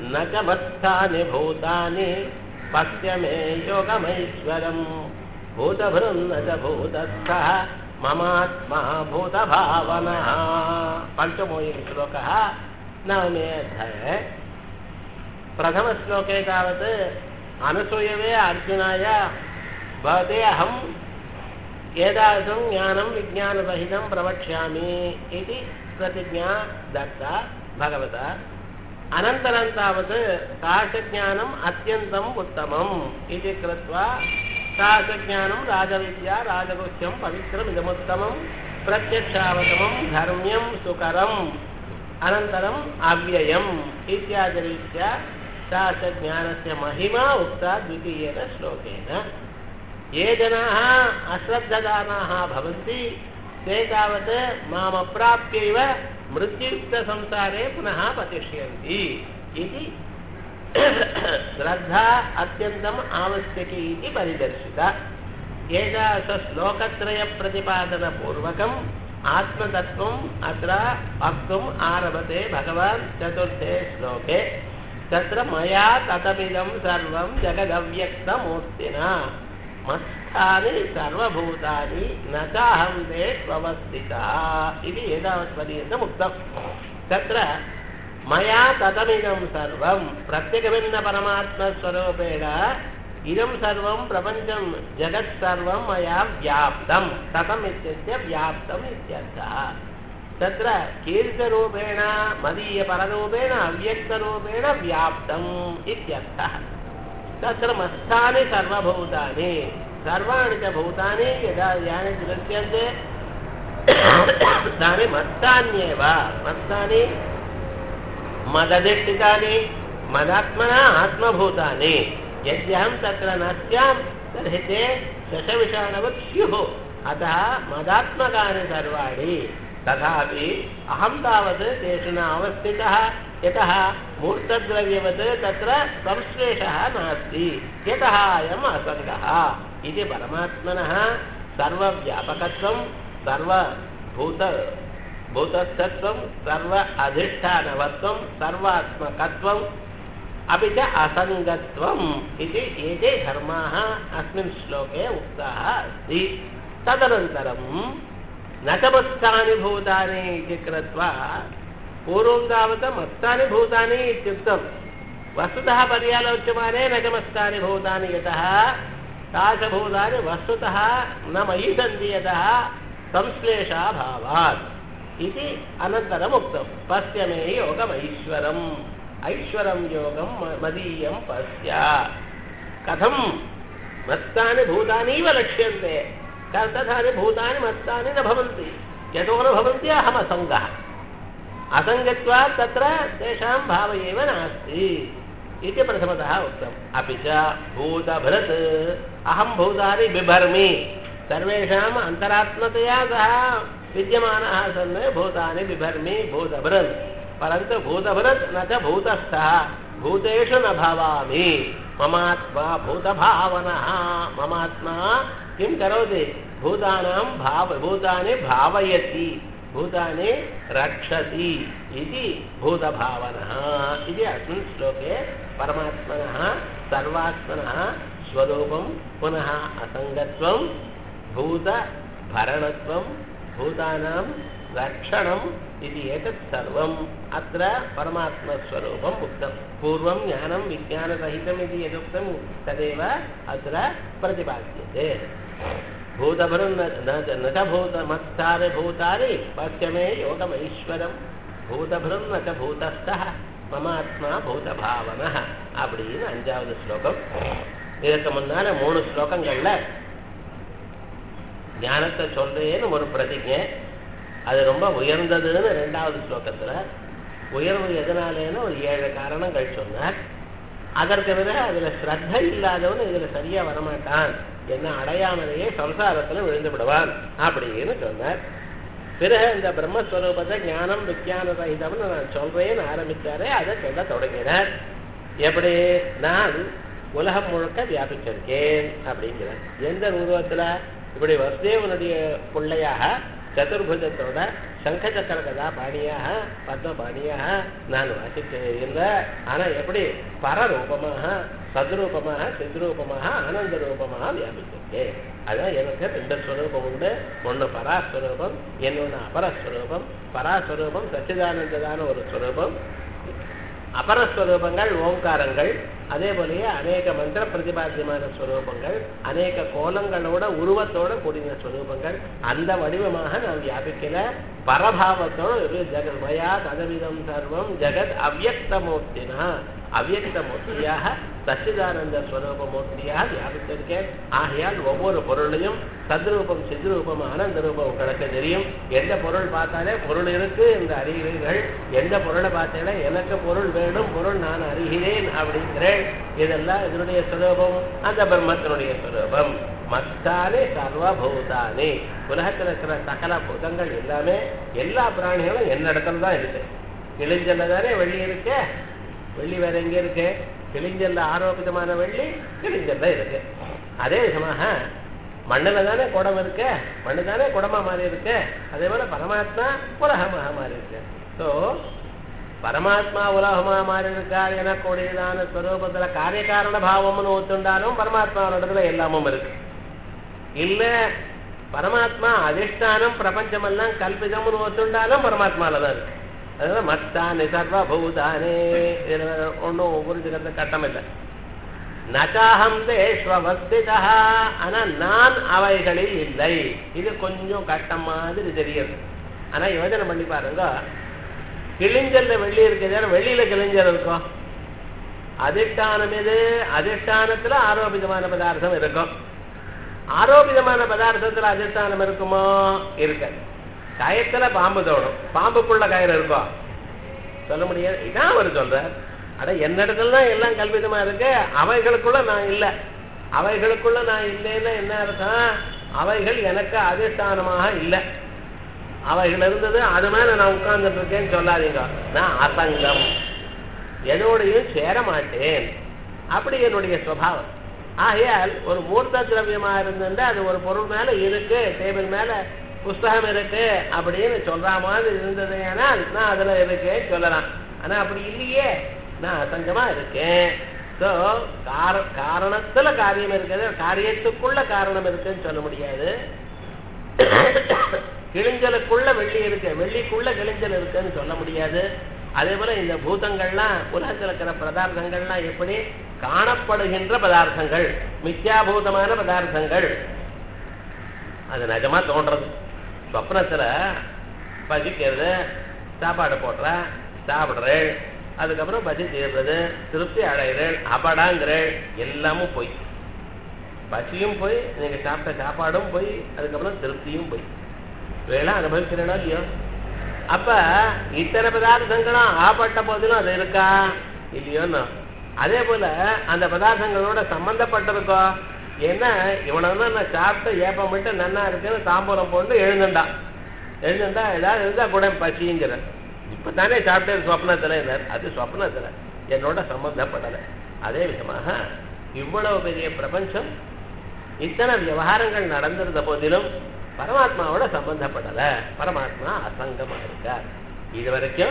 न च मत्स्थानि भूतानि पश्य मे योगमैश्वरम् भूतभृन्न च भूतस्थः ममात्मा भूतभावनः पञ्चमोऽयं श्लोकः नवमे अध्याये प्रथमश्लोके तावत् अनसूयवे अर्जुनाय भवते अहम् एतादृशं ज्ञानं विज्ञानसहितं प्रवक्ष्यामि इति प्रतिज्ञा दत्ता भगवता अनन्तरं तावत् तादृशज्ञानम् अत्यन्तम् उत्तमम् इति कृत्वा तादृशज्ञानं राजविद्या राजगुह्यं पवित्रमिदमुत्तमं प्रत्यक्षावतमं धर्म्यं सुकरम् अनन्तरम् अव्ययम् इत्यादिरीत्या तादृशज्ञानस्य महिमा उक्ता द्वितीयेन श्लोकेन ये जनाः अश्रद्धदानाः भवन्ति ते तावत् मामप्राप्यैव मृत्युयुक्तसंसारे पुनः पतिष्यन्ति इति श्रद्धा अत्यन्तम् आवश्यकी इति परिदर्शिता एतादृशश्लोकत्रयप्रतिपादनपूर्वकम् आत्मतत्त्वम् अत्र वक्तुम् आरभते भगवान् चतुर्थे श्लोके तत्र मया ततमिदं सर्वं जगदव्यक्तमूर्तिना मत्स्थानि सर्वभूतानि न चाहं ते स्ववस्थितः इति एतावत्पर्यन्तम् उक्तम् तत्र मया ततमिदं सर्वं प्रत्यगभिन्नपरमात्मस्वरूपेण इदं सर्वं प्रपञ्चं जगत् सर्वं मया व्याप्तं ततम् इत्यस्य व्याप्तम् इत्यर्थः तत्र कीर्तरूपेण मदीयपररूपेण अव्यक्तरूपेण व्याप्तम् इत्यर्थः तत्र मत्स्थानि सर्वभूतानि सर्वाणि च भूतानि यदा यानि दृश्यन्ते तानि मत्तान्येव मत्तानि मदधिष्ठितानि मदात्मना आत्मभूतानि यद्यहं तत्र न स्यां तर्हि ते शशविषाणवत् स्युः अतः मदात्मकानि सर्वाणि तथापि अहं तावत् तेषु न अवस्थितः यतः मूर्तद्रव्यवत् तत्र संश्लेषः नास्ति यतः अयम् असङ्गः इति परमात्मनः सर्वव्यापकत्वं सर्वभूत भूतस्थत्वं सर्व अधिष्ठानवत्वं सर्वात्मकत्वम् अपि च असङ्गत्वम् इति एते धर्माः अस्मिन् श्लोके उक्ताः अस्ति तदनन्तरं न च मत्स्थानि भूतानि इति कृत्वा पूर्वं तावत् मत्स्थानि भूतानि इत्युक्तं वस्तुतः पर्यालोच्यमाने न च मत्स्थानि भूतानि यतः तादृशभूतानि वस्तुतः न मयि सन्ति यतः संश्लेषाभावात् इति अनन्तरम् उक्तं पश्य मे योगमैश्वरम् ऐश्वरं योगं मदीयं पश्य कथं मत्तानि भूतानीव लक्ष्यन्ते तथानि भूतानि मत्तानि न भवन्ति यतो न भवन्ति अहमसङ्गः असङ्गत्वात् तत्र तेषां भाव एव नास्ति इति प्रथमतः उक्तम् अपि च भूतभृत् अहं भूतानि बिभर्मि सर्वेषाम् अन्तरात्मतया सह विद्यमानः सन् भूतानि बिभर्मि भूतभृत् परन्तु भूतभृत् न च भूतस्थः भूतेषु न भवामि ममात्मा भूतभावनः ममात्मा किं करोति भूतानां भाव भूतानि भावयति भूतानि रक्षति इति भूतभावनः इति अस्मिन् श्लोके परमात्मनः सर्वात्मनः स्वरूपं पुनः असङ्गत्वं भूतभरणत्वं भूतानां रक्षणम् इति एतत् सर्वम् अत्र परमात्मस्वरूपम् उक्तं पूर्वं ज्ञानं विज्ञानसहितम् इति यदुक्तं तदेव अत्र प्रतिपाद्यते भूतभरं न च भूतमत्सारि भूतानि पश्य मे யோகமைஸ்வரம் பூதபுரம் ந ச பூதஸ்தः மமாத்மா பூதபாவனः அப்படின்னு அஞ்சாவது ஸ்லோகம் இதற்கு முன்னால மூணு ஸ்லோகங்கள்ல ஞானத்தை சொல்றேன்னு ஒரு பிரதிஜை அது ரொம்ப உயர்ந்ததுன்னு ரெண்டாவது ஸ்லோகத்துல உயர்வு எதனாலேன்னு ஒரு ஏழு காரணங்கள் சொன்னார் அதற்கு பிறகு அதுல ஸ்ரத்த இல்லாதவன் இதுல சரியா வரமாட்டான் என்ன அடையாமலேயே சம்சாரத்துல விழுந்து விடுவான் அப்படின்னு சொன்னார் பிறகு இந்த பிரம்மஸ்வரூபத்தை ஞானம் விஜயான சகிதம்னு நான் சொல்றேன்னு ஆரம்பிச்சாரே அதை சொல்ல தொடங்கினார் எப்படி நான் உலகம் முழுக்க வியாபிச்சிருக்கேன் அப்படிங்கிறார் எந்த உருவத்துல இப்படி வசுதேவனுடைய பிள்ளையாக சதுர்புஜத்தோட சங்கச்சக்கர கதா பாணியாக பத்ம பாணியாக நான் வாசிச்சே இல்லை ஆனா எப்படி பரரூபமாக சதுரூபமாக சித்ரூபமாக ஆனந்த ரூபமாக வியாபிச்சிருக்கேன் அதான் எனக்கு ரெண்டு ஸ்வரூபம் உண்டு ஒன்று பராஸ்வரூபம் இன்னொன்று அபரஸ்வரூபம் பராஸ்வரூபம் சச்சிதானந்ததான ஒரு ஸ்வரூபம் அபரஸ்வரூபங்கள் ஓங்காரங்கள் அதே போலயே அநேக மந்திர பிரதிபாத்தியமான ஸ்வரூபங்கள் அநேக கோலங்களோட உருவத்தோட கூடின ஸ்வரூபங்கள் அந்த வடிவமாக நான் வியாபிக்கல பரபாவத்தோட ஒரு ஜெகத் மயா ததவிதம் சர்வம் ஜெகத் அவ்யக்தமூர்த்தினா அவ்யக்த மூர்த்தியாக சச்சிதானந்த ஸ்வரூப மூர்த்தியாக வியாபித்திருக்கேன் ஆகையால் ஒவ்வொரு பொருளையும் சத்ரூபம் சித்ரூபம் ஆனந்த ரூபம் உங்களுக்கு தெரியும் எந்த பொருள் பார்த்தாலே பொருள் இருக்கு என்று அறிகிறீர்கள் எந்த பொருளை பார்த்தாலே எனக்கு பொருள் வேண்டும் பொருள் நான் அறிகிறேன் அப்படிங்கிறேன் இதெல்லாம் இதனுடைய ஸ்வரூபம் அந்த பிரம்மத்தினுடைய ஸ்வரூபம் மத்தானே சர்வபூதானே உலகத்தில் இருக்கிற சகல பூதங்கள் எல்லாமே எல்லா பிராணிகளும் என்னிடத்துல தான் இருக்கு கிழிஞ்சல்ல தானே வெள்ளி இருக்கு வெள்ளி வேற எங்க இருக்கு கிழிஞ்சல்ல ஆரோக்கியமான வெள்ளி கிழிஞ்சல்ல இருக்கு அதே விதமாக மண்ணில் தானே குடம் இருக்கு மண்ணு தானே குடமா மாறி இருக்கு அதே போல பரமாத்மா உலகமாக மாறி இருக்கு ஸோ பரமாத்மா உலகமா மாறி இருக்கார் எனக்கூடியதான ஸ்வரூபத்துல காரியகாரண பாவம்னு ஒத்துண்டாலும் பரமாத்மாவோட எல்லாமும் இருக்கு இல்ல பரமாத்மா அதிஷ்டானம் பிரபஞ்சமெல்லாம் கல்பிதம்னு ஒத்துண்டாலும் பரமாத்மால தான் இருக்கு அதனால மத்தானி சர்வபூதானே இதுல ஒன்றும் புரிஞ்சுக்கிறது கட்டம் இல்லை நச்சாகம் தேஷ்வஸ்திதா ஆனா நான் அவைகளில் இல்லை இது கொஞ்சம் கட்டம் மாதிரி தெரியுது ஆனா யோஜனை பண்ணி பாருங்க கிழிஞ்சல்ல வெள்ளி இருக்குது வெள்ளியில கிழிஞ்சல் இருக்கும் அதிஷ்டானம் எது அதிஷ்டானத்துல ஆரோபிதமான பதார்த்தம் இருக்கும் ஆரோபிதமான பதார்த்தத்துல அதிஷ்டானம் இருக்குமோ இருக்காது கயத்துல பாம்பு தோணும் பாம்புக்குள்ள கயிறு இருக்கும் சொல்ல முடியாது இதான் அவர் சொல்றார் அட என்னிடத்துல தான் எல்லாம் கல்பிதமா இருக்கு அவைகளுக்குள்ள நான் இல்லை அவைகளுக்குள்ள நான் இல்லைன்னா என்ன அர்த்தம் அவைகள் எனக்கு அதிஷ்டானமாக இல்லை அவைகள் இருந்தது அது மேல நான் உட்கார்ந்துட்டு இருக்கேன்னு சொல்லாதீங்க நான் அசங்கம் எதோடையும் சேர மாட்டேன் அப்படி என்னுடைய சுவாவம் ஆகையால் ஒரு மூர்த்த திரவியமா இருந்திருந்தா அது ஒரு பொருள் மேல இருக்கு டேபிள் மேல புஸ்தகம் இருக்கு அப்படின்னு சொல்ற மாதிரி இருந்தது ஆனால் நான் அதுல இருக்கேன் சொல்லலாம் ஆனா அப்படி இல்லையே நான் அசங்கமா இருக்கேன் ஸோ கார காரணத்துல காரியம் இருக்குது காரியத்துக்குள்ள காரணம் இருக்குன்னு சொல்ல முடியாது கிழிஞ்சலுக்குள்ள வெள்ளி இருக்கு வெள்ளிக்குள்ள கிழிஞ்சல் இருக்குன்னு சொல்ல முடியாது அதே போல இந்த பூதங்கள்லாம் உலகத்தில் இருக்கிற பதார்த்தங்கள்லாம் எப்படி காணப்படுகின்ற பதார்த்தங்கள் மித்யாபூதமான பதார்த்தங்கள் அது நிஜமா தோன்றது சொப்னத்துல பசிக்கிறது சாப்பாடு போடுற சாப்பிடுறேள் அதுக்கப்புறம் பசி தீர்றது திருப்தி அடைகிறேள் அபடாங்கிறேள் எல்லாமும் போய் பசியும் போய் நீங்க சாப்பிட்ட சாப்பாடும் போய் அதுக்கப்புறம் திருப்தியும் போய் வேலை அனுபவிக்கிறேனோ இல்லையோ அப்ப இத்தனை பதார்த்தங்களும் ஆப்பட்ட போதிலும் அது இருக்கா இல்லையோன்னு அதே போல அந்த பதார்த்தங்களோட சம்பந்தப்பட்டிருக்கோ ஏன்னா இவனை நான் சாப்பிட்டு ஏப்பம் விட்டு நன்னா இருக்குன்னு தாம்பூலம் போட்டு எழுந்துட்டான் எழுந்துட்டா ஏதாவது இருந்தா கூட பசிங்கிற இப்பதானே சாப்பிட்டே சொப்னத்துல இருந்தார் அது சொப்னத்துல என்னோட சம்பந்தப்படலை அதே விதமாக இவ்வளவு பெரிய பிரபஞ்சம் இத்தனை விவகாரங்கள் நடந்திருந்த போதிலும் பரமாத்மாவோட சம்பந்தப்படல பரமாத்மா அசங்கமா இருக்கார் இது வரைக்கும்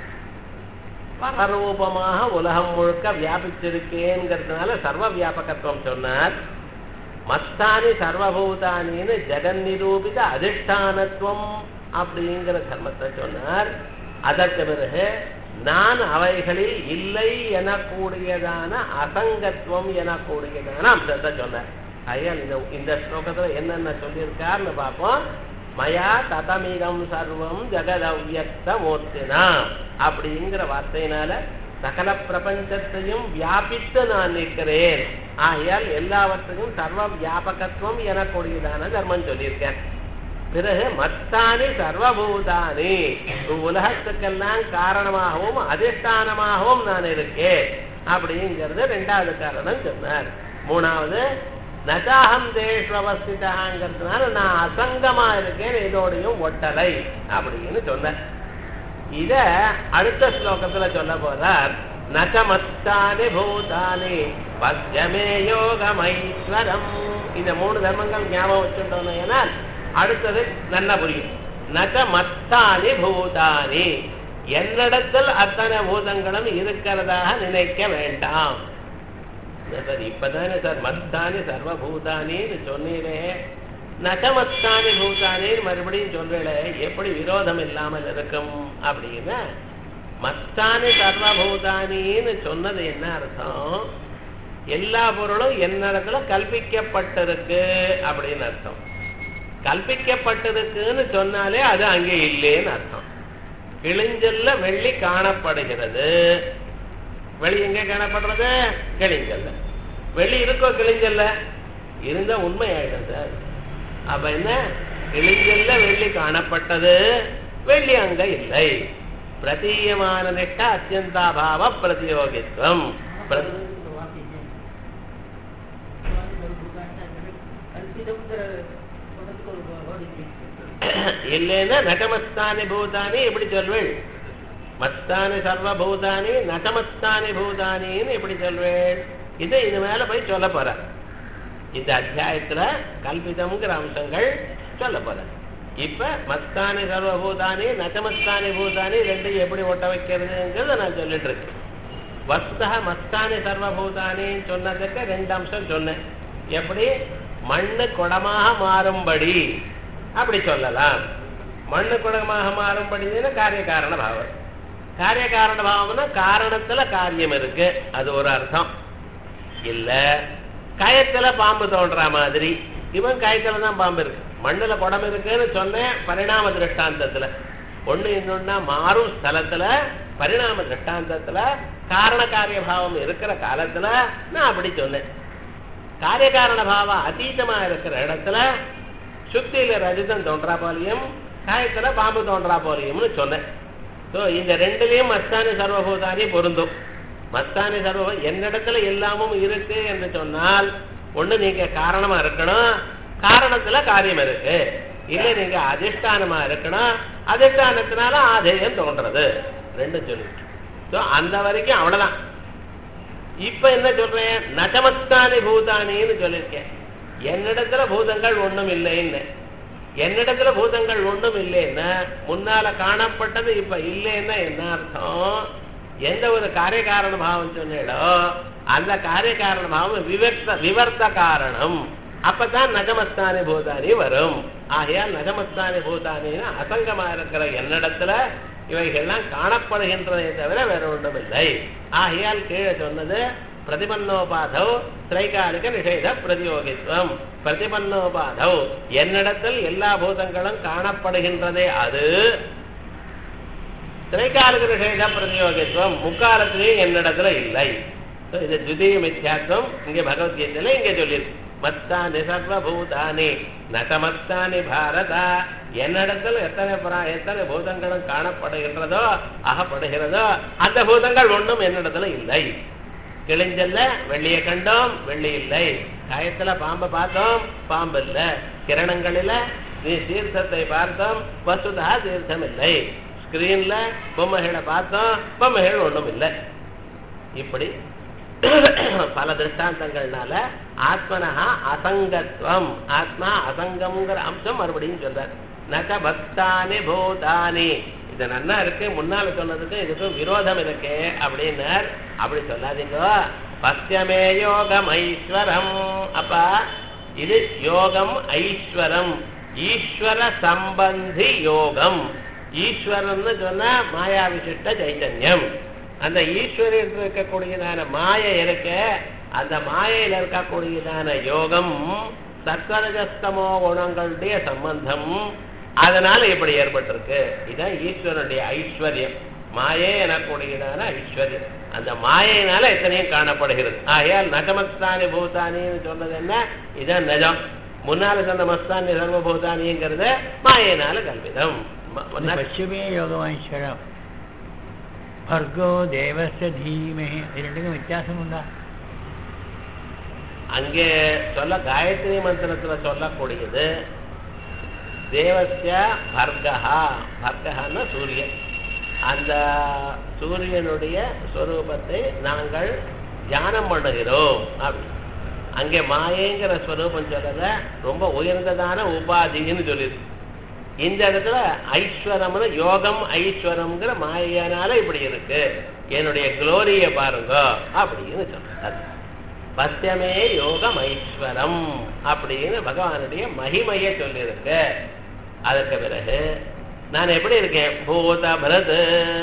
பரரூபமாக உலகம் முழுக்க வியாபிச்சிருக்கேங்கிறதுனால சர்வ வியாபகத்துவம் சொன்னார் மஸ்தானி சர்வபூதானின்னு ஜெகன் நிரூபித அதிஷ்டானத்துவம் அப்படிங்கிற தர்மத்தை சொன்னார் அதற்கு பிறகு நான் அவைகளில் இல்லை எனக்கூடியதான அசங்கத்துவம் எனக்கூடியதான அம்சத்தை சொன்னார் ஐயா இந்த இந்த ஸ்லோகத்துல என்னென்ன சொல்லியிருக்காருன்னு பார்ப்போம் மயா ததமிதம் சர்வம் ஜெகதவ்யக்த மூர்த்தினா அப்படிங்கிற வார்த்தையினால சகல பிரபஞ்சத்தையும் வியாபித்து நான் நிற்கிறேன் ஆகையால் எல்லாவற்றையும் சர்வ வியாபகத்துவம் எனக்கூடியதான தர்மம் சொல்லியிருக்கேன் பிறகு மத்தானி சர்வபூதானி உலகத்துக்கெல்லாம் காரணமாகவும் அதிஷ்டானமாகவும் நான் இருக்கேன் அப்படிங்கிறது ரெண்டாவது காரணம் சொன்னார் மூணாவது நதாகம் தேஷ்வஸ்திதாங்கிறதுனால நான் அசங்கமா இருக்கேன் இதோடையும் ஒட்டலை அப்படின்னு சொன்னேன் இத அடுத்த ஸ்லோகத்துல சொல்ல போறார் நச்சமத்தானி பூதானி பத்யமே யோகமைஸ்வரம் இந்த மூணு தர்மங்கள் ஞாபகம் வச்சுட்டோம் ஏன்னா அடுத்தது நல்லா புரியும் நச்ச மத்தானி பூதானி என்னிடத்தில் அத்தனை பூதங்களும் இருக்கிறதாக நினைக்க வேண்டாம் என்ன சார் இப்பதானே சார் மத்தானி சர்வபூதானின்னு சொன்னீரே நகமத்தானி பூதானின்னு மறுபடியும் சொல்றேளே எப்படி விரோதம் இல்லாமல் இருக்கும் அப்படின்னா மத்தானி சர்வபூதானின்னு சொன்னது என்ன அர்த்தம் எல்லா பொருளும் என்னிடத்துல கல்பிக்கப்பட்டிருக்கு அப்படின்னு அர்த்தம் கல்பிக்கப்பட்டிருக்குன்னு சொன்னாலே அது அங்கே இல்லைன்னு அர்த்தம் கிழிஞ்சல்ல வெள்ளி காணப்படுகிறது வெளி எங்க காணப்படுறது கிழிஞ்சல்ல வெளி இருக்கோ கிழிஞ்சல்ல இருந்தா உண்மை ஆயிடும் சார் அப்ப என்ன கிழிஞ்சல்ல வெள்ளி காணப்பட்டது வெள்ளி அங்க இல்லை பிரதீயமான நிஷ்ட அத்தியந்தாபாவ பிரதியோகித்வம் பிர- இல்லைன்னா நகமஸ்தானி பூதானி எப்படி சொல்வேள் மஸ்தானி சர்வபூதானி நகமஸ்தானி பூதானின்னு எப்படி சொல்வேள் இது இது மேல போய் சொல்ல போற இந்த அத்தியாயத்துல கல்பிதம்ங்கிற அம்சங்கள் சொல்ல போற இப்ப மஸ்தானி சர்வபூதானி நகமஸ்தானி பூதானி ரெண்டையும் எப்படி ஒட்ட வைக்கிறதுங்கிறத நான் சொல்லிட்டு இருக்கேன் வஸ்தா மஸ்தானி சர்வபூதானின்னு சொன்னதுக்கு ரெண்டு அம்சம் சொன்னேன் எப்படி மண்ணு குடமாக மாறும்படி அப்படி சொல்லலாம் மண்ணு குடமாக மாறும்படின்னு காரிய காரண பாவம் காரிய காரண பாவம்னா காரணத்துல காரியம் இருக்கு அது ஒரு அர்த்தம் இல்ல கயத்துல பாம்பு தோன்ற மாதிரி இவன் கயத்துல தான் பாம்பு இருக்கு மண்ணுல குடம் இருக்குன்னு சொன்னேன் பரிணாம திருஷ்டாந்தத்துல ஒண்ணு இன்னொன்னா மாறும் ஸ்தலத்துல பரிணாம திருஷ்டாந்தத்துல காரண காரிய பாவம் இருக்கிற காலத்துல நான் அப்படி சொன்னேன் காரிய காரண பாவம் அதீதமா இருக்கிற இடத்துல சுத்தியில ரஜிதம் தோன்றா போலையும் காயத்துல பாம்பு தோன்றா போலையும்னு சொன்னேன் ஸோ இந்த ரெண்டுலயும் மஸ்தானி சர்வபூதானி பொருந்தும் மஸ்தானி சர்வ என்னிடத்துல எல்லாமும் இருக்கு என்று சொன்னால் ஒண்ணு நீங்க காரணமா இருக்கணும் காரணத்துல காரியம் இருக்கு இல்ல நீங்க அதிஷ்டானமா இருக்கணும் அதிஷ்டானத்தினால ஆதேயம் தோன்றது ரெண்டு சொல்லி ஸோ அந்த வரைக்கும் அவ்வளவுதான் இப்ப என்ன சொல்றேன் நகமஸ்தானி பூதானின்னு சொல்லியிருக்கேன் என்னிடத்துல பூதங்கள் ஒண்ணும் இல்லைன்னு என்னிடத்துல பூதங்கள் ஒண்ணும் இல்லைன்னா முன்னால காணப்பட்டது இப்ப இல்லைன்னா என்ன அர்த்தம் எந்த ஒரு காரிய காரண பாவம் சொன்னீடோ அந்த காரிய காரண பாவம் விவர்த்த விவர்த்த காரணம் அப்பதான் நகமஸ்தானி பூதானி வரும் ஆகையால் நகமஸ்தானி பூதானின்னு அசங்கமா இருக்கிற என்னிடத்துல இவைகள்லாம் காணப்படுகின்றதை தவிர வேற ஒன்றும் இல்லை ஆகையால் கீழே சொன்னது பிரதிபன்னோபாதவ் திரைகாலிக நிஷேத பிரதியோகித்துவம் பிரதிபன்னோபாதவ் என்னிடத்தில் எல்லா பூதங்களும் காணப்படுகின்றதே அது திரைகாலிக நிஷேத பிரதியோகித்துவம் முக்காலத்திலேயே என்னிடத்துல இல்லை So, இது துதிய மித்யாத்வம் இங்க பகவத்கீதையில இங்க சொல்லியிருக்கு மத்தானி சர்வபூதானி நகமத்தானி பாரதா என்னிடத்தில் எத்தனை பிரா- எத்தனை பூதங்களும் காணப்படுகின்றதோ அகப்படுகிறதோ அந்த பூதங்கள் ஒன்றும் என்னிடத்துல இல்லை கிழிஞ்சல்ல வெள்ளிய கண்டோம் வெள்ளி இல்லை காயத்துல பாம்பை பார்த்தோம் பாம்பு இல்ல கிரணங்களில நீ தீர்த்தத்தை பார்த்தோம் வசுதா தீர்த்தம் இல்லை ஸ்கிரீன்ல பொம்மைகளை பார்த்தோம் பொம்மைகள் ஒண்ணும் இல்லை இப்படி பல திருஷ்டாந்தங்கள்னால ஆத்மனஹா அசங்கத்துவம் ஆத்மா அசங்கம்ங்கிற அம்சம் மறுபடியும் சொல்றார் நக பக்தானி பூதானி இது நன்னா இருக்கு முன்னால சொன்னதுக்கு இதுக்கும் விரோதம் இருக்கு அப்படின்னார் அப்படி சொல்லாதீங்க பத்தியமே யோகம் ஐஸ்வரம் அப்பா இது யோகம் ஐஸ்வரம் ஈஸ்வர சம்பந்தி யோகம் ஈஸ்வரன்னு சொன்னா மாயா விசிஷ்ட சைத்தன்யம் அந்த ஈஸ்வரன் இருக்கக்கூடியதான மாயை இருக்க அந்த மாயையில் இருக்கக்கூடியதான யோகம் சத்வரஜஸ்தமோ குணங்களுடைய சம்பந்தம் அதனால இப்படி ஏற்பட்டிருக்கு இதுதான் ஈஸ்வரனுடைய ஐஸ்வர்யம் மாயே எனக்கூடியதான ஐஸ்வர்யம் அந்த மாயையினால எத்தனையும் காணப்படுகிறது ஆகையால் நகமஸ்தானி பூதானின்னு சொன்னது என்ன இதான் நிஜம் முன்னால சொன்ன மஸ்தானி சர்வபூதானிங்கிறது மாயினால கல்விதம் ம- ந- പശ്ചിമേ യോഗമൈശ്വരം ഭർഗോ ദേവസ്യ ധീമഹി ഇത് രണ്ടും വ്യത്യാസമുണ്ടാ அங்கே சொல்ல காயத்ரி மந்திரத்துல சொல்லக்கூடியது தேவஸ்ய பர்கஹா பர்கஹான்னா சூரியன் அந்த சூரியனுடைய ஸ்வரூபத்தை நாங்கள் தியானம் பண்ணுகிறோம் அப்படி அங்கே மாயேங்கிற ஸ்வரூபம் சொல்லல ரொம்ப உயர்ந்ததான உபாதின்னு சொல்லியிருக்கு இந்த இடத்துல ஐஸ்வரம்னு யோகம் ஐஸ்வரம்ங்கிற மாயனால இப்படி இருக்கு என்னுடைய குளோரிய பாருங்க அப்படின்னு சொன்னார் பத்தியமே யோகம் ஐஸ்வரம் அப்படின்னு பகவானுடைய மகிமையை சொல்லியிருக்கு அதற்கு பிறகு நான் எப்படி இருக்கேன் பூத பரத்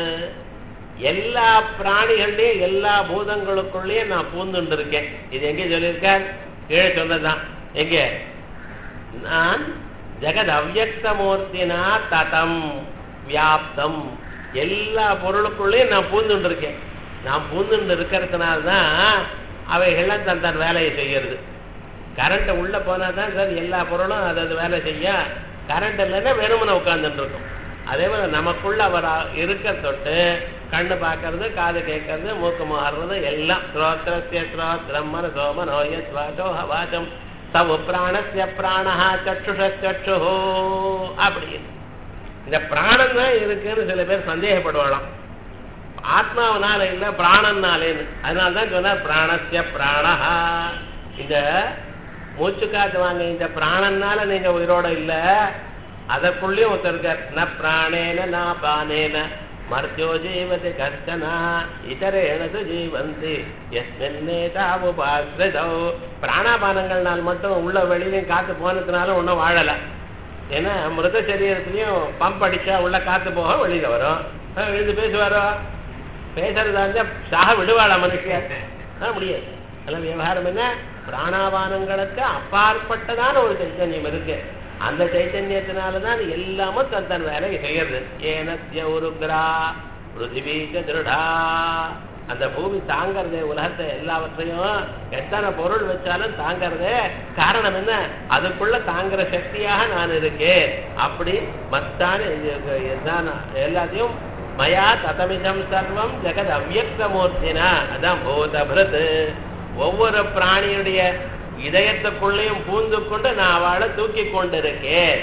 எல்லா பிராணிகள்லயும் எல்லா பூதங்களுக்குள்ளேயும் நான் பூந்துண்டு இருக்கேன் இது எங்கே சொல்லியிருக்கார் கீழே சொன்னதுதான் எங்கே நான் ஜெகத் அவ்வக்தமூர்த்தினா ததம் வியாப்தம் எல்லா பொருளுக்குள்ளேயும் நான் பூந்துண்டு இருக்கேன் நான் பூந்துண்டு இருக்கிறதுனால தான் அவைகள்லாம் தன் தன் வேலையை செய்யறது கரண்ட் உள்ள போனா தான் சார் எல்லா பொருளும் அது அது வேலை செய்ய கரண்ட் இல்லைன்னா வெறுமனை உட்கார்ந்துட்டு இருக்கும் அதே மாதிரி நமக்குள்ள அவர் இருக்க தொட்டு கண்ணு பார்க்கறது காது கேட்கறது மூக்கு மாறுறது எல்லாம் ஸ்ரோத்திரஸ்ய ஸ்ரோத்திரம் மனசோம நோய ஸ்வாசோ ஹவாச்சம் சவு பிராணஸ்ய பிராணஹா சற்றுஷு அப்படின்னு இந்த பிராணம் தான் இருக்குன்னு சில பேர் சந்தேகப்படுவாளாம் ஆத்மாவனால இல்ல பிராணன்னாலேன்னு அதனால தான் சொன்னார் பிராணஸ்ய பிராணஹா இந்த மூச்சு காத்து வாங்க இந்த பிராணன்னால நீங்க உயிரோட இல்ல அதற்குள்ளேயும் ஒருத்தர் இருக்கார் ந பிராணேன ந பானேன மர்த்தியோ ஜீவதி கஷ்டனா இதரேனது ஜீவந்தி எஸ்மின்னேதாவுபாசிரிதோ பிராணாபானங்கள்னால் மட்டும் உள்ள வெளியிலையும் காத்து போனதுனால ஒன்றும் வாழலை ஏன்னா மிருத சரீரத்திலையும் பம்ப் அடிச்சா உள்ள காத்து போக வெளியில வரும் அஹ் எழுந்து பேசுவாரோ பேசுறதா இருந்தா சாக விடுவாளா மனுஷன் முடியாது அதெல்லாம் விவகாரம் என்ன பிராணாபானங்களுக்கு அப்பாற்பட்டதான ஒரு சைத்தன்யம் இருக்கு அந்த சைத்தன்யத்தினாலதான் எல்லாமும் தன் தன் வேலையை செய்யறது ஏனத்திய உருக்ரா பிருத்திவீக திருடா அந்த பூமி தாங்கறதே உலகத்தை எல்லாவற்றையும் எத்தனை பொருள் வச்சாலும் தாங்கறதே காரணம் என்ன அதுக்குள்ள தாங்குற சக்தியாக நான் இருக்கேன் அப்படி மத்தான எல்லாத்தையும் மயா ததமிதம் சர்வம் ஜெகத் அவ்யக்தமூர்த்தினா அதான் பூதபிரத் ஒவ்வொரு பிராணியுடைய இதயத்துக்குள்ளேயும் பூந்து கொண்டு நான் அவளை தூக்கி கொண்டிருக்கேன்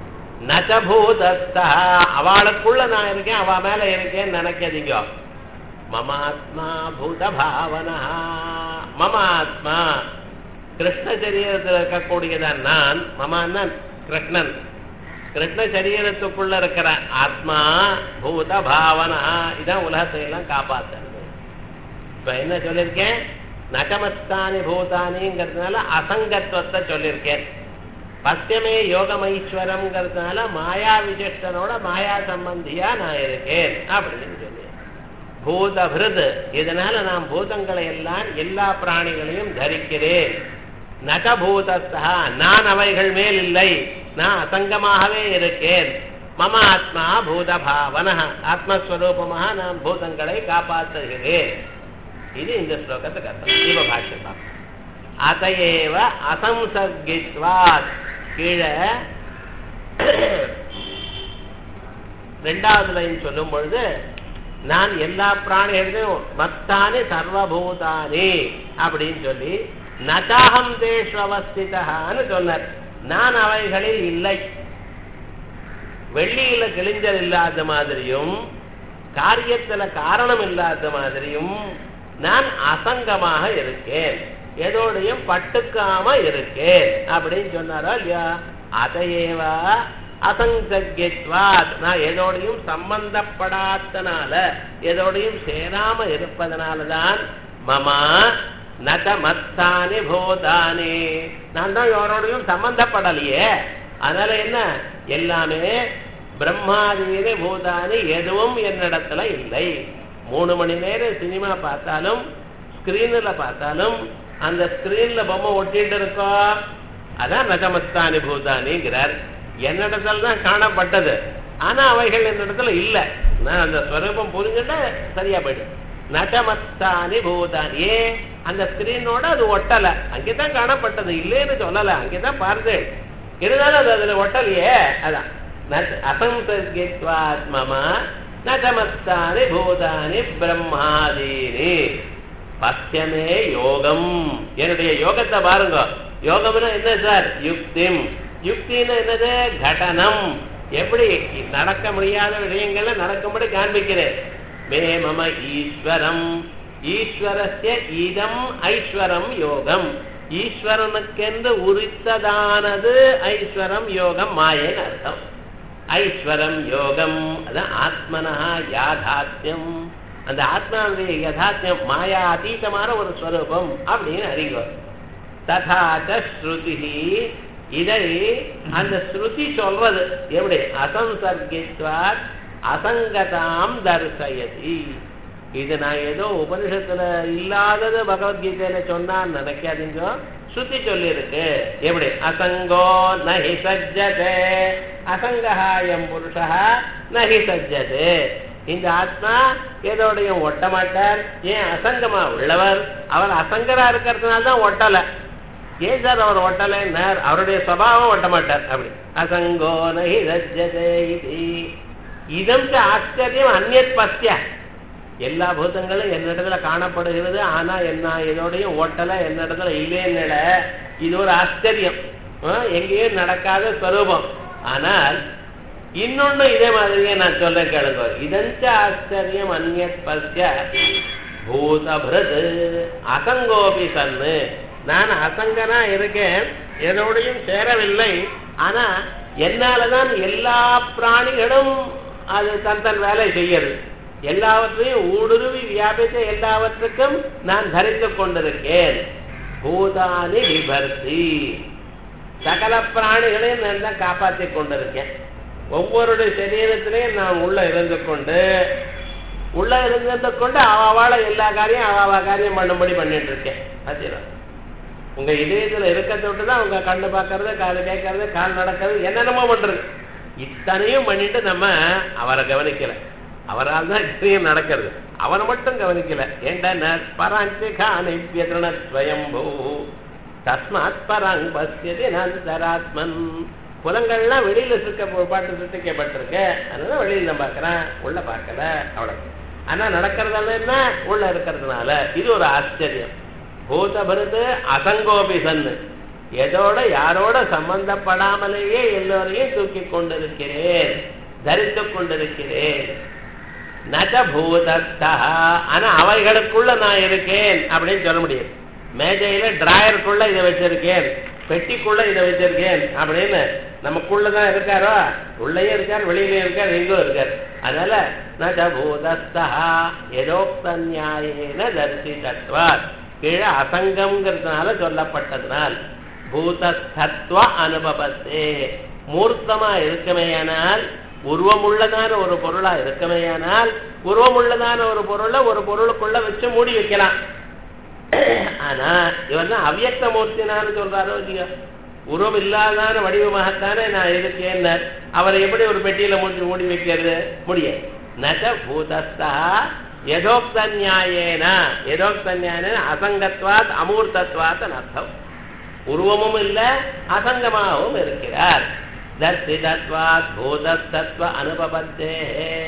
நச்சபூதஸ்தா அவளுக்குள்ள நான் இருக்கேன் அவ மேல இருக்கேன்னு நினைக்காதீங்க மமாத்மா பூத பாவனா மமாத்மா கிருஷ்ண சரீரத்தில் இருக்கக்கூடியதான் நான் மமான்னா கிருஷ்ணன் கிருஷ்ண சரீரத்துக்குள்ள இருக்கிற ஆத்மா பூத பாவனா இதான் உலகத்தை எல்லாம் காப்பாத்துறது இப்ப என்ன சொல்லியிருக்கேன் நகமஸ்தானி பூதானிங்கிறதுனால அசங்கத்துவத்தை சொல்லியிருக்கேன் பத்தியமே யோகமைஸ்வரம்ங்கிறதுனால மாயா விசிஷ்டனோட மாயா சம்பந்தியா நான் இருக்கேன் அப்படின்னு சொல்லி பூதபிருது இதனால நான் பூதங்களை எல்லாம் எல்லா பிராணிகளையும் தரிக்கிறேன் நகபூதஸ்தா நான் அவைகள் மேல் இல்லை நான் அசங்கமாகவே இருக்கேன் மம ஆத்மா பூதபாவன ஆத்மஸ்வரூபமாக நான் பூதங்களை காப்பாற்றுகிறேன் இது இந்த ஸ்லோகத்துக்கு அர்த்தம் ஜீவ பாஷ்யம் அதையேவ அசம்சர்கித்வாத் கீழே ரெண்டாவது லைன் சொல்லும் பொழுது நான் எல்லா பிராணிகளையும் மத்தானி சர்வபூதானி அப்படின்னு சொல்லி நகாகம் தேஷு அவஸ்திதான்னு சொன்னார் நான் அவைகளில் இல்லை வெள்ளியில கிழிஞ்சல் இல்லாத மாதிரியும் காரியத்துல காரணம் இல்லாத மாதிரியும் நான் அசங்கமாக இருக்கேன் எதோடையும் பட்டுக்காம இருக்கேன் அப்படின்னு சொன்னாரா இல்லையா அதையேவா அசங்கத்வாத் நான் எதோடையும் சம்பந்தப்படாதனால எதோடையும் சேராம இருப்பதனாலதான் மமா நத மத்தானி பூதானி நான் தான் யாரோடையும் சம்பந்தப்படலையே அதனால என்ன எல்லாமே பிரம்மாதீன பூதானி எதுவும் என்னிடத்துல இல்லை மூணு மணி நேரம் சினிமா பார்த்தாலும் ஸ்கிரீன்ல பார்த்தாலும் அந்த ஸ்கிரீன்ல பொம்மை ஒட்டிட்டு இருக்கோ அதான் நகமஸ்தானி பூதானிங்கிறார் என்னிடத்துல தான் காணப்பட்டது ஆனா அவைகள் என்னிடத்துல இல்ல நான் அந்த ஸ்வரூபம் புரிஞ்சுட்டா சரியா போயிடும் நகமஸ்தானி பூதானி ஏன் அந்த ஸ்கிரீனோட அது ஒட்டல அங்கேதான் காணப்பட்டது இல்லைன்னு சொல்லல அங்கேதான் பார்த்தேன் இருந்தாலும் அது அதுல ஒட்டலையே அதான் அசம்சர்கித்வாத்மமா நகமஸ்தானி பூதானி பிரம்மாதீனி பத்தியமே யோகம் என்னுடைய யோகத்தை பாருங்க யோகம்னா என்ன சார் யுக்திம் யுக்தின்னு என்னது கடனம் எப்படி நடக்க முடியாத விஷயங்கள்ல நடக்கும்படி காண்பிக்கிறேன் மே மம ஈஸ்வரம் ஈஸ்வரஸ்ய இதம் ஐஸ்வரம் யோகம் ஈஸ்வரனுக்கென்று உரித்ததானது ஐஸ்வரம் யோகம் மாயன்னு அர்த்தம் ஐஸ்வரம் யோகம் அதான் ஆத்மனா யாதாத்யம் அந்த ஆத்மாவுடைய யதார்த்தம் மாயா அதீதமான ஒரு ஸ்வரூபம் அப்படின்னு அறிங்க ததாச்ச ஸ்ருதி இதை அந்த ஸ்ருதி சொல்றது எப்படி அசம்சர்கித்வாத் அசங்கதாம் தர்சயதி இது நான் ஏதோ உபனிஷத்துல இல்லாதது பகவத்கீதையில சொன்னான்னு நினைக்காதீங்க ஸ்ருதி சொல்லியிருக்கு எப்படி அசங்கோ நஹி சஜ்ஜதே அசங்கஹாயம் புருஷா நஹி சஜ்ஜதே இந்த ஆத்மா ஏதோடையும் ஒட்ட மாட்டார் ஏன் அசங்கமா உள்ளவர் அவர் அசங்கரா இருக்கிறதுனால தான் ஒட்டலை ஏன் சார் அவர் ஒட்டலைன்னார் அவருடைய சுபாவம் ஒட்ட மாட்டார் அப்படி அசங்கோ நஹி சஜ்ஜதே இது இதம் ச ஆச்சரியம் அந்நியத் பஸ்ய எல்லா பூதங்களும் என்னிடத்துல காணப்படுகிறது ஆனா என்ன இதோடையும் ஓட்டல என்னிடத்துல இல்லைன்னு இது ஒரு ஆச்சரியம் ஆஹ் எங்கேயும் நடக்காத ஸ்வரூபம் ஆனால் இன்னொன்னு இதே மாதிரியே நான் சொல்றேன் கேளுங்க இதஞ்ச ஆச்சரியம் அந்நியத் பஸ்ய பூதபிரது அசங்கோபி சன்னு நான் அசங்கனா இருக்கேன் எதோடையும் சேரவில்லை ஆனா என்னாலதான் எல்லா பிராணிகளும் அது தன் தன் வேலை செய்யறது எல்லாவற்றையும் ஊடுருவி வியாபித்த எல்லாவற்றுக்கும் நான் தரித்துக் கொண்டிருக்கேன் பூதானி விபர்த்தி சகல பிராணிகளையும் நான் தான் காப்பாற்றிக் கொண்டிருக்கேன் ஒவ்வொருடைய சரீரத்திலையும் நான் உள்ள இருந்து கொண்டு உள்ள இருந்து கொண்டு அவாவால எல்லா காரியம் அவாவா காரியம் பண்ணும்படி பண்ணிட்டு இருக்கேன் அதுதான் உங்க இதயத்துல இருக்கத்தை விட்டு தான் உங்க கண்ணு பார்க்கறது காது கேட்கறது கால் நடக்கிறது என்னென்னமோ பண்றது இத்தனையும் பண்ணிட்டு நம்ம அவரை கவனிக்கல அவரால் தான் இத்தனையும் நடக்கிறது அவனை மட்டும் கவனிக்கல ஏண்டா பராஞ்சிகானித்யதரணஸ்வயம்பூ தஸ்மாத் பராங் பசியது நந்தராத்மன் புலங்கள்லாம் வெளியில இருக்க பாட்டு சுட்டிக்கப்பட்டிருக்கு அதனால வெளியில நான் பார்க்கறேன் உள்ள பார்க்கல அவ்வளவு ஆனா நடக்கிறதால என்ன உள்ள இருக்கிறதுனால இது ஒரு ஆச்சரியம் பூதபருது அசங்கோபிசன் எதோட யாரோட சம்பந்தப்படாமலேயே எல்லோரையும் தூக்கி கொண்டிருக்கிறேன் தரித்துக் கொண்டிருக்கிறேன் நக பூதத்தா ஆனா அவைகளுக்குள்ள நான் இருக்கேன் அப்படின்னு சொல்ல முடியும் மேஜையில டிராயருக்குள்ள இதை வச்சிருக்கேன் பெட்டிக்குள்ள இதை வச்சிருக்கேன் அப்படின்னு நமக்குள்ளதான் இருக்காரோ உள்ளேயும் இருக்கார் வெளியிலயும் இருக்கார் எங்கோ இருக்கார் அதனால நக பூதஸ்தா ஏதோக்த நியாயேன தரிசிதத்வாத் கீழே அசங்கம்ங்கிறதுனால சொல்லப்பட்டதுனால் பூதஸ்தத்வ அனுபவத்தே மூர்த்தமா இருக்குமேயானால் உருவமுள்ளதான ஒரு பொருளா இருக்குமேயானால் உருவமுள்ளதான ஒரு பொருளை ஒரு பொருளுக்குள்ள வச்சு மூடி வைக்கலாம் ஆனா இவன் தான் அவ்யக்த மூர்த்தினான்னு சொல்றாரோ இல்லையோ உருவம் இல்லாதான வடிவமாகத்தானே நான் இருக்கேன் அவரை எப்படி ஒரு பெட்டியில மூடி மூடி வைக்கிறது முடியாது நக பூதஸ்தா யதோக்த நியாயேன யதோக்த நியாயன அசங்கத்வாத் அமூர்த்தத்வாத் அர்த்தம் உருவமும் இல்ல அசங்கமாகவும் இருக்கிறார் தர்சிதத்வாத் பூதஸ்தத்வ அனுபவத்தே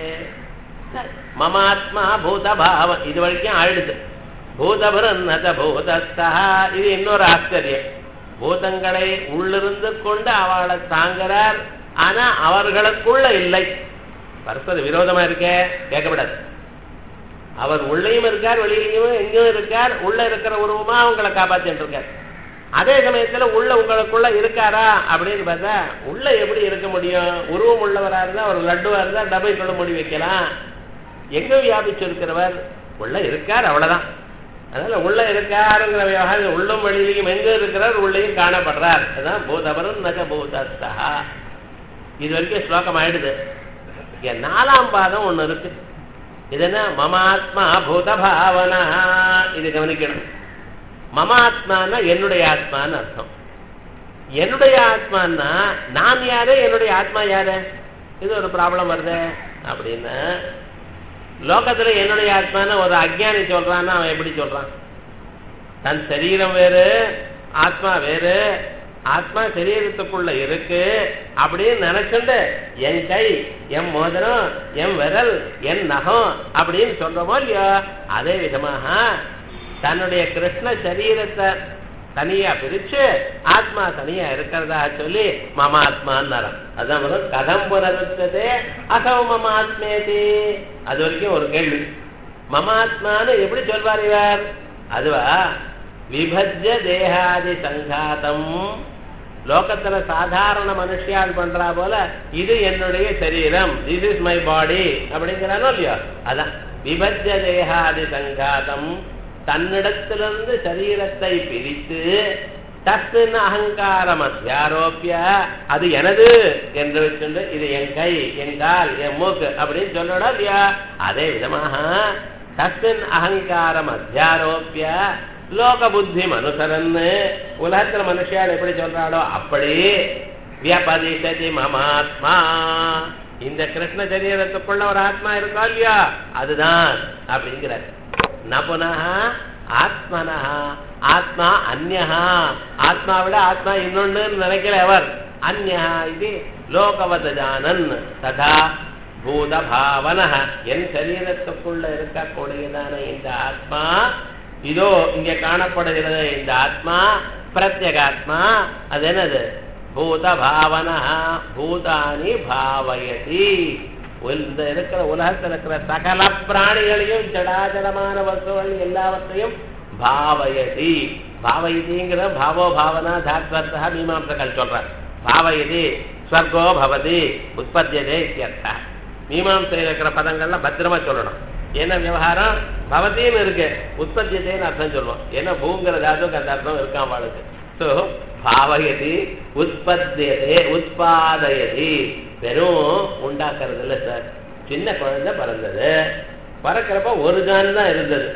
மமாத்மா பூதபாவம் இது வரைக்கும் ஆயிடுது பூதபுரநத பூதஸ்தா இது இன்னொரு ஆச்சரியம் பூதங்களை உள்ளிருந்து கொண்டு அவளை தாங்குறார் ஆனா அவர்களுக்குள்ள இல்லை பரஸ்பர விரோதமா இருக்க கேட்கப்படாது அவர் உள்ளேயும் இருக்கார் வெளியிலையும் எங்கேயும் இருக்கார் உள்ள இருக்கிற உருவமா அவங்களை காப்பாத்திட்டு இருக்கார் அதே சமயத்துல உள்ள உங்களுக்குள்ள இருக்காரா அப்படின்னு பார்த்தா உள்ள எப்படி இருக்க முடியும் உருவம் உள்ளவரா இருந்தா ஒரு லட்டுவா இருந்தா டபைக்குள்ள முடி வைக்கலாம் எங்க வியாபிச்சிருக்கிறவர் உள்ள இருக்கார் அவ்வளவுதான் அதனால உள்ள இருக்காருங்கிற விவகாரம் உள்ளும் வெளியிலையும் எங்க இருக்கிறார் உள்ளேயும் காணப்படுறார் அதான் பூதபரம் நக பூதஸ்தா இது வரைக்கும் ஸ்லோகம் ஆயிடுது இங்க நாலாம் பாதம் ஒண்ணு இருக்கு இது என்ன மமாத்மா பூத பாவனா இது கவனிக்கணும் மமாத்மானா என்னுடைய ஆத்மான்னு அர்த்தம் என்னுடைய ஆத்மான்னா நான் யாரு என்னுடைய ஆத்மா யாரு இது ஒரு ப்ராப்ளம் வருது அப்படின்னு லோகத்துல என்னுடைய ஆத்மான்னு ஒரு அஜ்ஞானி சொல்றான்னா அவன் எப்படி சொல்றான் தன் சரீரம் வேறு ஆத்மா வேறு ஆத்மா சரீரத்துக்குள்ள இருக்கு அப்படின்னு நினைச்சுண்டு என் கை என் மோதிரம் என் விரல் என் நகம் அப்படின்னு சொல்றோமோ இல்லையோ அதே விதமாக தன்னுடைய கிருஷ்ண சரீரத்தை தனியா பிரிச்சு ஆத்மா தனியா இருக்கிறதா சொல்லி மம ஆத்மான்னு அதான் வரும் கதம் புனருத்ததே அசௌ மம ஆத்மேதி அது வரைக்கும் ஒரு கேள்வி மம ஆத்மான்னு எப்படி சொல்வார் இவர் அதுவா விபஜ்ய தேகாதி சங்காதம் லோகத்துல சாதாரண மனுஷியால் பண்றா போல இது என்னுடைய சரீரம் திஸ் இஸ் மை பாடி அப்படிங்கிறானோ இல்லையோ அதான் விபஜ்ய தேகாதி சங்காதம் தன்னிடத்திலிருந்து சரீரத்தை பிரித்து தஸ்மின் அகங்காரம் அத்தியாரோப்பிய அது எனது என்று வச்சுண்டு இது என் கை என் கால் என் மூக்கு அப்படின்னு சொல்லணும் இல்லையா அதே விதமாக தஸ்மின் அகங்காரம் அத்தியாரோப்பிய லோக புத்தி மனுசரன்னு உலகத்துல மனுஷியால் எப்படி சொல்றாளோ அப்படி வியபதிசதி மமாத்மா இந்த கிருஷ்ண சரீரத்துக்குள்ள ஒரு ஆத்மா இருக்கா இல்லையா அதுதான் அப்படிங்கிறார் ந புனः ஆத்மனः ஆத்மா அந்யஹா ஆத்மா விட ஆத்மா இன்னொன்னு நினைக்கல அவர் அந்யஹா இது லோகவத ஜானன் ததா பூத பாவனः என் சரீரத்துக்குள்ள இருக்கக்கூடியதான இந்த ஆத்மா இதோ இங்க காணப்படுகிறது இந்த ஆத்மா பிரத்யகாத்மா அது என்னது பூத பாவனா பூதானி பாவயதி இந்த இருக்கிற உலகத்தில் இருக்கிற சகல பிராணிகளையும் ஜடாஜடமான வஸ்துகள் எல்லாவற்றையும் பாவயதி பாவயதிங்கிற பாவோ பாவனா தாத்வர்த்தா மீமாம்சகர் சொல்றார் பாவயதி ஸ்வர்கோ பவதி உற்பத்தியதே இத்தியர்த்தா மீமாம்சையில் இருக்கிற பதங்கள்லாம் பத்திரமா சொல்லணும் என்ன விவகாரம் பவதின்னு இருக்கு உற்பத்தியதேன்னு அர்த்தம் சொல்லுவோம் ஏன்னா பூங்கிற தாத்துக்கு அந்த அர்த்தம் இருக்கான் அவளுக்கு ஸோ பாவயதி உற்பத்தியதே உற்பாதயதி வெறும் உண்டாக்குறது இல்லை சார் சின்ன குழந்தை பிறந்தது பிறக்கிறப்ப ஒரு ஜான் தான் இருந்தது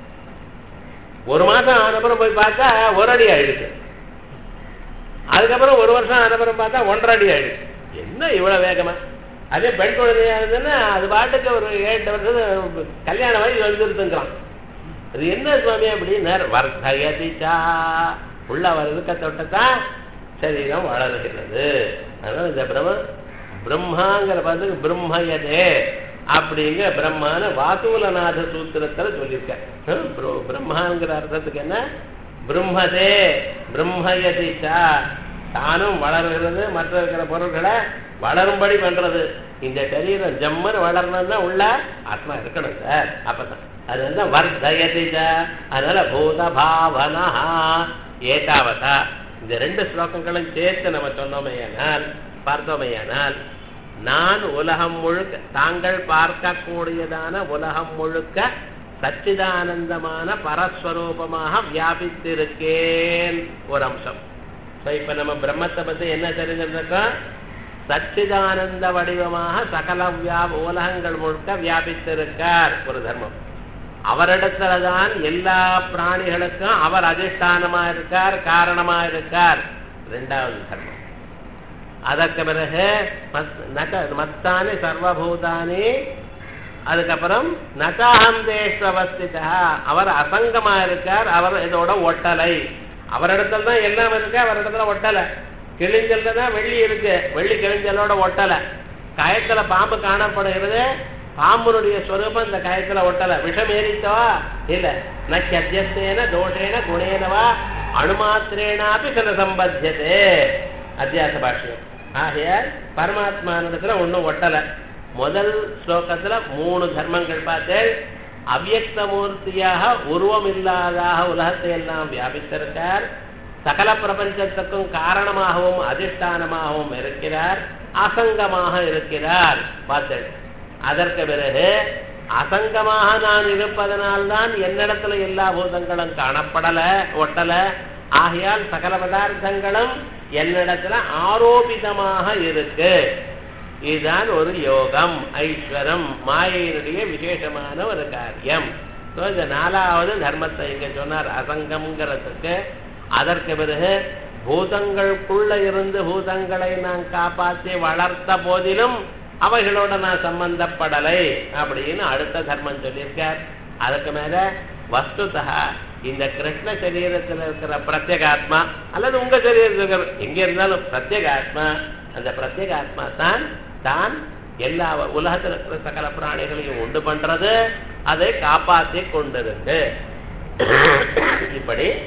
ஒரு மாசம் ஆனப்புறம் போய் பார்த்தா ஒரு அடி ஆயிடுச்சு அதுக்கப்புறம் ஒரு வருஷம் ஆனப்புறம் பார்த்தா ஒன்றரை அடி ஆயிடுச்சு என்ன இவ்வளவு வேகமா அதே பெண் குழந்தையா இருந்ததுன்னா அது பாட்டுக்கு ஒரு ஏழு வருஷம் கல்யாண வயசு வந்துருந்துங்கிறான் அது என்ன சுவாமி அப்படின்னு வர்த்தயதிச்சா உள்ள வருதுக்க தொட்டத்தான் சரீரம் வளர்கிறது அதனால இந்த பிரம்ம பிரம்மாங்கிற பதத்துக்கு பிரம்மயதே அப்படிங்கிற பிரம்மான வாசூலநாத சூத்திரத்துல சொல்லியிருக்கேன் பிரம்மாங்கிற அர்த்தத்துக்கு என்ன பிரம்மதே பிரம்மயதிச்சா தானும் வளர்கிறது மற்ற இருக்கிற பொருள்களை வளரும்படி பண்றது இந்த சரீரம் ஜம்மன் வளரணும்னா உள்ள ஆத்மா இருக்கணும் சார் அப்பதான் அது வந்து வர்த்தயதிச்ச அதனால பூத பாவனா ஏதாவதா இந்த ரெண்டு ஸ்லோகங்களும் சேர்த்து நம்ம சொன்னோமேயானால் பார்த்தோமேயானால் நான் உலகம் முழுக்க தாங்கள் பார்க்கக்கூடியதான உலகம் முழுக்க சச்சிதானந்தமான பரஸ்வரூபமாக வியாபித்திருக்கேன் ஒரு அம்சம் ஸோ இப்போ நம்ம பிரம்மத்தை பற்றி என்ன தெரிஞ்சிருக்கோம் சச்சிதானந்த வடிவமாக சகல வியா உலகங்கள் முழுக்க வியாபித்திருக்கார் ஒரு தர்மம் அவரிடத்துல தான் எல்லா பிராணிகளுக்கும் அவர் அதிஷ்டானமா இருக்கார் காரணமா இருக்கார் ரெண்டாவது தர்மம் அதற்கு பிறகு மத்தானி சர்வபூதானி அதுக்கப்புறம் நச்சாஹம் தேஷ்வஸ்திதா அவர் அசங்கமா இருக்கார் அவர் இதோட ஒட்டலை அவரிடத்துல தான் எல்லாம் இருக்கு அவரிடத்துல ஒட்டலை கிழிஞ்சல்ல தான் வெள்ளி இருக்கு வெள்ளி கிழிஞ்சலோட ஒட்டலை கயத்துல பாம்பு காணப்படுகிறது பாம்புனுடைய ஸ்வரூபம் இந்த கயத்துல ஒட்டலை விஷம் ஏறித்தவா இல்ல நத்தியத்தியஸ்தேன தோஷேன குணேனவா அணுமாத்திரேனாப்பி சில சம்பத்தியதே அத்தியாச பாஷ்யம் ஆகையால் பரமாத்மானிடத்துல ஒன்றும் ஒட்டலை முதல் ஸ்லோகத்துல மூணு தர்மங்கள் பார்த்தேன் அவ்யக்த மூர்த்தியாக உருவம் இல்லாதாக உலகத்தை எல்லாம் வியாபித்திருக்கார் சகல பிரபஞ்சத்துக்கும் காரணமாகவும் அதிஷ்டானமாகவும் இருக்கிறார் அசங்கமாக இருக்கிறார் பார்த்தேன் அதற்கு பிறகு அசங்கமாக நான் இருப்பதனால்தான் என்னிடத்துல எல்லா பூதங்களும் காணப்படல ஒட்டல ஆகையால் சகல பதார்த்தங்களும் என்னிடத்துல ஆரோபிதமாக இருக்கு இதுதான் ஒரு யோகம் ஐஸ்வரம் மாயையினுடைய விசேஷமான ஒரு காரியம் இந்த நாலாவது தர்மத்தை இங்க சொன்னார் அசங்கம்ங்கிறதுக்கு அதற்கு பிறகு பூதங்களுக்குள்ள இருந்து பூதங்களை நான் காப்பாற்றி வளர்த்த போதிலும் அவைகளோட நான் சம்பந்தப்படலை அப்படின்னு அடுத்த தர்மம் சொல்லியிருக்கார் அதுக்கு மேல வஸ்துதா இந்த கிருஷ்ண சரீரத்தில் இருக்கிற பிரத்யேகாத்மா அல்லது உங்க சரீரத்தில் இருக்கிற எங்க இருந்தாலும் பிரத்யேகாத்மா அந்த பிரத்யேகாத்மா தான் தான் எல்லா உலகத்தில் இருக்கிற சகல பிராணிகளையும் உண்டு பண்றது அதை காப்பாற்றி கொண்டிருக்கு இப்படி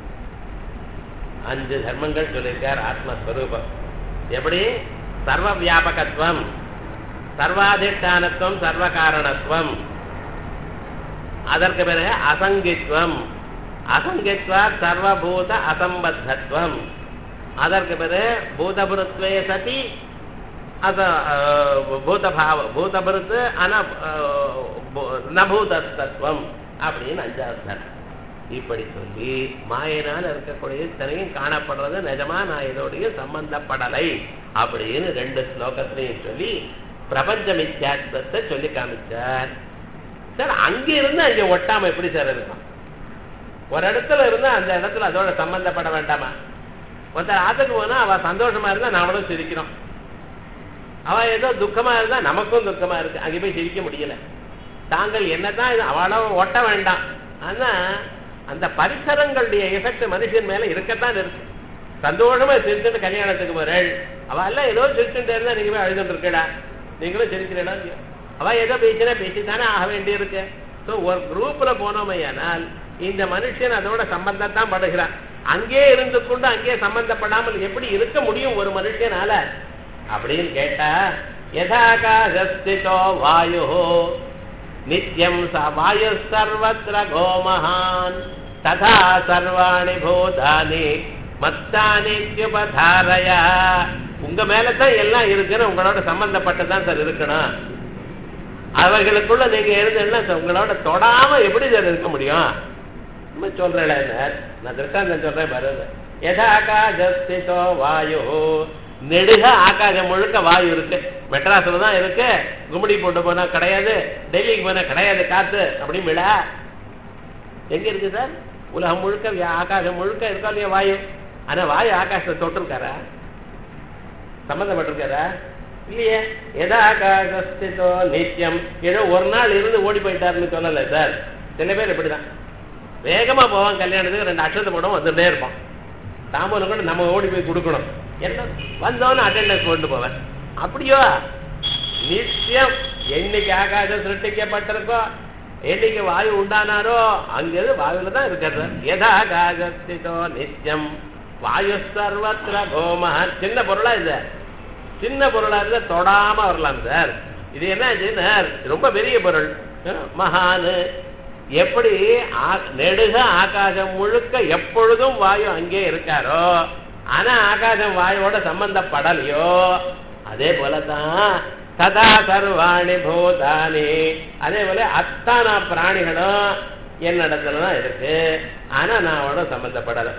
அஞ்சு தர்மங்கள் சொல்லியிருக்கார் ஆத்மஸ்வரூபம் எப்படி சர்வ வியாபகத்துவம் சர்வாதிஷ்டானத்துவம் சர்வ காரணத்துவம் அதற்கு பிறகு அசங்கித்வம் அசங்கித்வா சர்வபூத அசம்பத்தத்துவம் அதற்கு பிறகு பூதபுருத்வே சதி அத அஹ், பூதபாவ பூதபுருத்து ஆனா அஹ், பூ- நபூதத்தத்துவம் அப்படின்னு அஞ்சாவது தரம். இப்படி சொல்லி மாயினால் இருக்கக்கூடிய இத்தனையும் காணப்படுறது நிஜமா நான் இதோடைய சம்பந்தப்படலை அப்படின்னு ரெண்டு ஸ்லோகத்திலையும் சொல்லி பிரபஞ்ச மித்யாத்வத்தை சொல்லி காமிச்சார் சார் அங்க இருந்து அங்க ஒட்டாம எப்படி சார் இருக்கும் ஒரு இடத்துல இருந்தா அந்த இடத்துல அதோட சம்பந்தப்பட வேண்டாமா ஒருத்தர் ஆத்துக்கு போனா அவ சந்தோஷமா இருந்தா நாமளும் சிரிக்கிறோம் அவ ஏதோ துக்கமா இருந்தா நமக்கும் துக்கமா இருக்கு அங்க போய் சிரிக்க முடியல தாங்கள் என்னதான் இது அவளோ ஒட்ட வேண்டாம் ஆனா அந்த பரிசரங்களுடைய எஃபெக்ட் மனுஷன் மேல இருக்கத்தான் இருக்கு சந்தோஷமா சிரிச்சுட்டு கல்யாணத்துக்கு போறேள் அவ எல்லாம் ஏதோ சிரிச்சுட்டு இருந்தா நீங்க போய் அழுதுட்டு இருக்கடா நீங்களும் சிரிக்கிறடா அவ ஏதோ பேசினா பேசித்தானே ஆக வேண்டி இருக்கு ஸோ ஒரு குரூப்ல போனோமையானால் இந்த மனுஷன் அதோட சம்பந்தத்தான் படுகிறான் அங்கே இருந்து கொண்டு அங்கே சம்பந்தப்படாமல் எப்படி இருக்க முடியும் ஒரு மனுஷனால அப்படின்னு கேட்டா யதாகாசஸ்திதோ வாயு நித்யம் ச வாயு சர்வத்திர கோமஹான் ததா சர்வாணி பூதானி மத்தானித்யுபதாரயா உங்க மேலதான் எல்லாம் இருக்குன்னு உங்களோட சம்பந்தப்பட்டுதான் சார் இருக்கணும் அவர்களுக்குள்ள நீங்க எழுதுன்னா உங்களோட தொடாம எப்படி சார் இருக்க முடியும் நம்ம சொல்றேன் நான் திருஷ்டாந்தம் சொல்றேன் பாருங்க யதாகாசஸ்திதோ வாயு நெடுக ஆகாசம் முழுக்க வாயு இருக்கு மெட்ராஸ்ல தான் இருக்கு கும்படி போட்டு போனா கிடையாது டெல்லிக்கு போனா கிடையாது காத்து அப்படின்னு விடா எங்க இருக்கு சார் உலகம் முழுக்க வியா- ஆகாசம் முழுக்க இருக்கா இல்லையா வாயு ஆனா வாயு ஆகாசத்தை தொட்டிருக்காரா சம்பந்தப்பட்டிருக்காரா இல்லையே எதா ஆகாசஸ்திதோ நித்தியம் ஏதோ ஒரு நாள் இருந்து ஓடி போயிட்டாருன்னு சொல்லல சார் சில பேர் இப்படிதான் வேகமா போவான் கல்யாணத்துக்கு ரெண்டு அக்ஷத்தை போடும் வந்துட்டே இருப்பான் தாம்பூலம் கூட நம்ம ஓடி போய் கொடுக்கணும் என்ன வந்தவன அட்டெண்டன்ஸ் கொண்டு போவேன் அப்படியோ நிச்சயம் என்னைக்கு ஆகாசம் சிருஷ்டிக்கப்பட்டிருக்கோ என்னைக்கு வாயு உண்டானாரோ அங்கிருந்து வாயுல தான் இருக்கிறது எதா ஆகாசத்திதோ நித்தியம் வாயு சர்வத்திர கோமஹன் சின்ன பொருளா இது சின்ன பொருளா இருந்தா தொடாம வரலாம் சார் இது என்ன ஆச்சுன்னா ரொம்ப பெரிய பொருள் அஹ், மகானு எப்படி ஆ- நெடுக ஆகாசம் முழுக்க எப்பொழுதும் வாயு அங்கே இருக்காரோ ஆனா ஆகாசம் வாயுவோட சம்பந்தப்படலையோ அதே போலதான் சதா சர்வாணி பூதானி அதே போல அத்தனை பிராணிகளும் என்னிடத்துல தான் இருக்கு ஆனா நான் அவனோட சம்பந்தப்படலை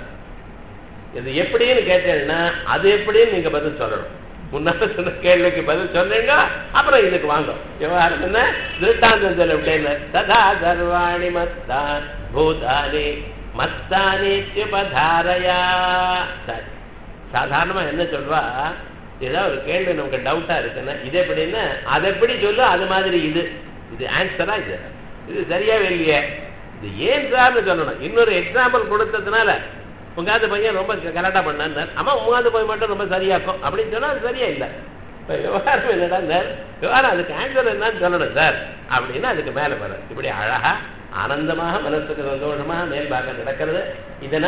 இது எப்படின்னு கேட்டேன்னா அது எப்படின்னு நீங்க பதில் சொல்லணும் முன்னால சொன்ன கேள்விக்கு பதில் சொன்னீங்க அப்புறம் இதுக்கு வாங்க விவகாரம் என்ன திருஷ்டாந்தம் சொல்ல அப்படின்னு ததா சர்வாணி மத்தான் பூதானி மத்தானி பதாரையா சரி சாதாரணமா என்ன சொல்வா ஏதாவது ஒரு கேள்வி நமக்கு டவுட்டா இருக்குன்னா இது எப்படின்னா அது எப்படி சொல்லு அது மாதிரி இது இது ஆன்சரா இது இது சரியாவே இல்லையே இது ஏன் சார்னு சொல்லணும் இன்னொரு எக்ஸாம்பிள் கொடுத்ததுனால உங்காந்து பையன் ரொம்ப கரெக்டா பண்ணார் ஆமா உங்காந்து போய் மட்டும் ரொம்ப சரியாக்கும் அப்படின்னு சொன்னா அது சரியா இல்லை இப்ப விவகாரம் என்னடா சார் விவகாரம் அதுக்கு ஆன்சர் என்னன்னு சொல்லணும் சார் அப்படின்னா அதுக்கு மேல வர இப்படி அழகா ஆனந்தமாக மனசுக்கு சந்தோஷமா மேல்பாகம் நடக்கிறது இதனால